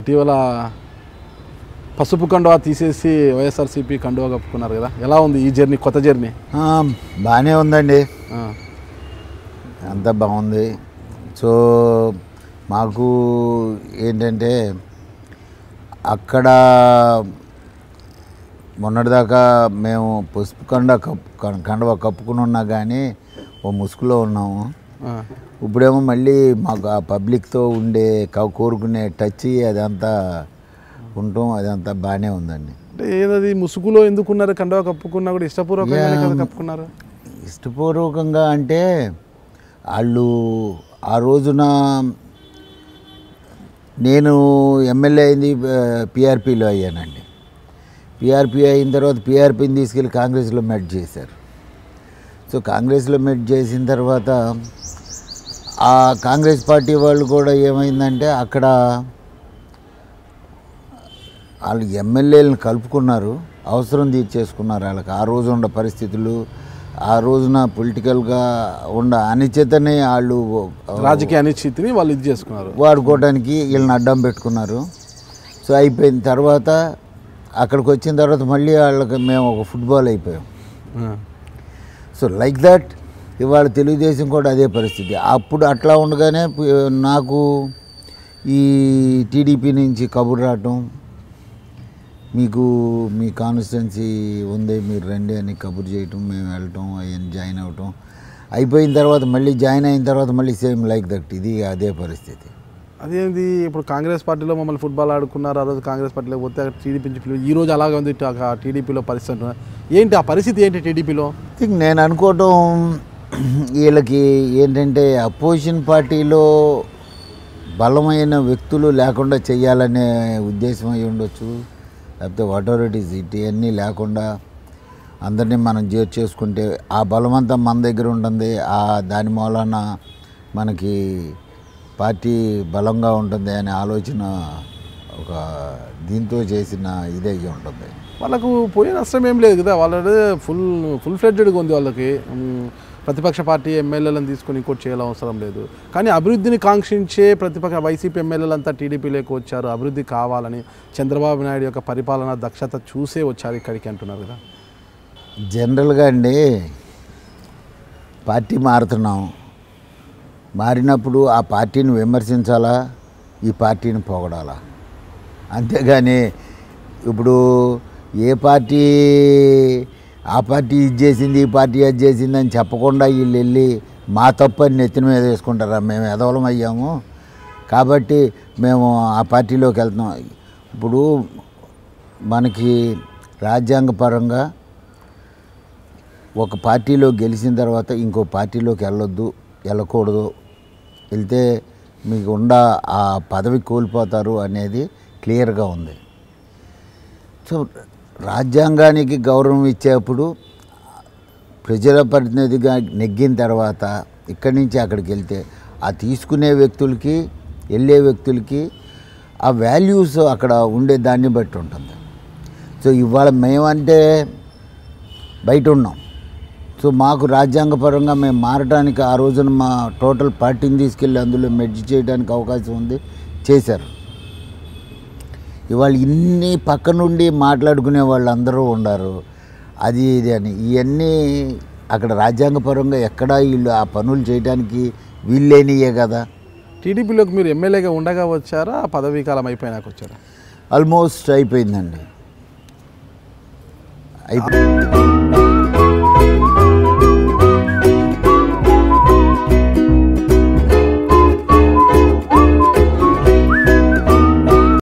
ఇటీవల పసుపు కండువా తీసేసి వైఎస్ఆర్సీపీ కండువా కప్పుకున్నారు కదా ఎలా ఉంది ఈ జర్నీ కొత్త జర్నీ ఆ, బాగానే ఉందండి ఆ, అంతా బాగుంది సో మాకు ఏంటంటే అక్కడ మొన్నటిదాకా మేము పసుపు కండ కప్పు కం- కండవ కప్పుకుని ఉన్నా కానీ ఓ ముసుగులో ఉన్నాము ఆ. ఇప్పుడేమో మళ్ళీ మాకు ఆ పబ్లిక్తో ఉండే క- కోరుకునే టచ్ అదంతా ఉండటం అదంతా బాగానే ఉందండి అంటే ఏదది ముసుగులో ఎందుకున్నారు కండువా కప్పుకున్నా కూడా ఇష్టపూర్వకంగానే కదా కప్పుకున్నారు ఇష్టపూర్వకంగా అంటే వాళ్ళు ఆ రోజున నేను ఎమ్మెల్యే అయింది పిఆర్పిలో అయ్యానండి పిఆర్పి అయిన తర్వాత పిఆర్పిని తీసుకెళ్ళి కాంగ్రెస్లో మెట్ చేశారు సో కాంగ్రెస్లో మెట్ చేసిన తర్వాత ఆ కాంగ్రెస్ పార్టీ వాళ్ళు కూడా ఏమైందంటే అక్కడ వాళ్ళు ఎమ్మెల్యేలను కలుపుకున్నారు అవసరం తీర్చేసుకున్నారు వాళ్ళకి ఆ రోజు ఉన్న పరిస్థితులు ఆ రోజున పొలిటికల్గా ఉన్న అనిశ్చితని వాళ్ళు రాజకీయ అనిశ్చితిని వాళ్ళు ఇది చేసుకున్నారు వాడుకోవడానికి వీళ్ళని అడ్డం పెట్టుకున్నారు సో అయిపోయిన తర్వాత అక్కడికి వచ్చిన తర్వాత మళ్ళీ వాళ్ళకి మేము ఒక ఫుట్బాల్ అయిపోయాం ఆ. సో లైక్ దట్ ఇవాళ తెలుగుదేశం కూడా అదే పరిస్థితి అప్పుడు అట్లా ఉండగానే ప- నాకు ఈ టీడీపీ నుంచి కబురు రావటం మీకు మీ కాన్స్టిట్యున్సీ ఉంది మీరు రండి అని కబురు చేయటం మేము వెళ్ళటం అవన్నీ జాయిన్ అవ్వటం అయిపోయిన తర్వాత మళ్ళీ జాయిన్ అయిన తర్వాత మళ్ళీ సేమ్ లైక్ దట్ ఇది అదే పరిస్థితి అదేంది ఇప్పుడు కాంగ్రెస్ పార్టీలో మమ్మల్ని ఫుట్బాల్ ఆడుకున్నారు ఆ రోజు కాంగ్రెస్ పార్టీలో పోతే అక్కడ టీడీపీ నుంచి పిలువ- ఈ రోజు అలాగే ఉంది ఆ టీడీపీలో పరిస్థితి అంటున్నారు. ఏంటి ఆ పరిస్థితి ఏంటి టీడీపీలో థింక్ నేను అనుకోవటం వీళ్ళకి ఏంటంటే అపోజిషన్ పార్టీలో బలమైన వ్యక్తులు లేకుండా చేయాలనే ఉద్దేశం అయి ఉండొచ్చు లేకపోతే whatever it is it ఇవన్నీ లేకుండా అందరినీ మనం చేర్చేసుకుంటే ఆ బలమంతా మన దగ్గర ఉంటుంది ఆ దాని మూలాన మనకి పార్టీ బలంగా ఉంటుంది అనే ఆలోచన ఒక దీంతో చేసిన ఇది అయ్యి ఉంటుంది వాళ్ళకు పోయే నష్టం ఏం లేదు కదా వాళ్ళ ఫుల్ ఫుల్ ఫ్లెడ్జెడ్గా ఉంది వాళ్ళకి ఉమ్, ప్రతిపక్ష పార్టీ ఎమ్మెల్యేలను తీసుకొని ఇంకోటి చేయాల్సిన అవసరం లేదు కానీ అభివృద్ధిని కాంక్షించే ప్రతిపక్ష వైసీపీ ఎమ్మెల్యేలంతా టీడీపీలోకి వచ్చారు అభివృద్ధి కావాలని చంద్రబాబు నాయుడు యొక్క పరిపాలన దక్షత చూసే వచ్చారు ఇక్కడికి అంటున్నారు కదా జనరల్గా అండి పార్టీ మారుతున్నాం మారినప్పుడు ఆ పార్టీని విమర్శించాలా ఈ పార్టీని పొగడాలా అంతేగాని ఇప్పుడు ఏ పార్టీ ఆ పార్టీ ఇది చేసింది ఈ పార్టీ అది చేసింది అని చెప్పకుండా వీళ్ళు వెళ్ళి మా తప్పు అని నెత్తిన మీద వేసుకుంటారా మేము ఎదవలం అయ్యాము కాబట్టి మేము ఆ పార్టీలోకి వెళ్తున్నాం ఇప్పుడు మనకి రాజ్యాంగపరంగా ఒక పార్టీలో గెలిచిన తర్వాత ఇంకో పార్టీలోకి వెళ్ళొద్దు వెళ్ళకూడదు వెళ్తే మీకు ఉండ ఆ పదవి కోల్పోతారు అనేది క్లియర్గా ఉంది సో రాజ్యాంగానికి గౌరవం ఇచ్చేప్పుడు ప్రజల ప్రతినిధిగా నెగ్గిన తర్వాత ఇక్కడి నుంచి అక్కడికి వెళ్తే ఆ తీసుకునే వ్యక్తులకి వెళ్ళే వ్యక్తులకి ఆ వాల్యూస్ అక్కడ ఉండే దాన్ని బట్టి ఉంటుంది సో ఇవాళ మేమంటే బయట ఉన్నాం సో మాకు రాజ్యాంగపరంగా మేము మారడానికి ఆ రోజున మా టోటల్ పార్టీని తీసుకెళ్ళి అందులో మెడ్జ్ చేయడానికి అవకాశం ఉంది చేశారు ఇవాళ ఇన్ని పక్క నుండి మాట్లాడుకునే వాళ్ళందరూ ఉన్నారు అది ఇది అని ఇవన్నీ అక్కడ రాజ్యాంగపరంగా ఎక్కడా వీళ్ళు ఆ పనులు చేయడానికి వీళ్ళేనియే కదా టీడీపీలోకి మీరు ఎమ్మెల్యేగా ఉండగా వచ్చారా పదవీ కాలం అయిపోయినాక వచ్చారా ఆల్మోస్ట్ అయిపోయిందండి అయిపోయింది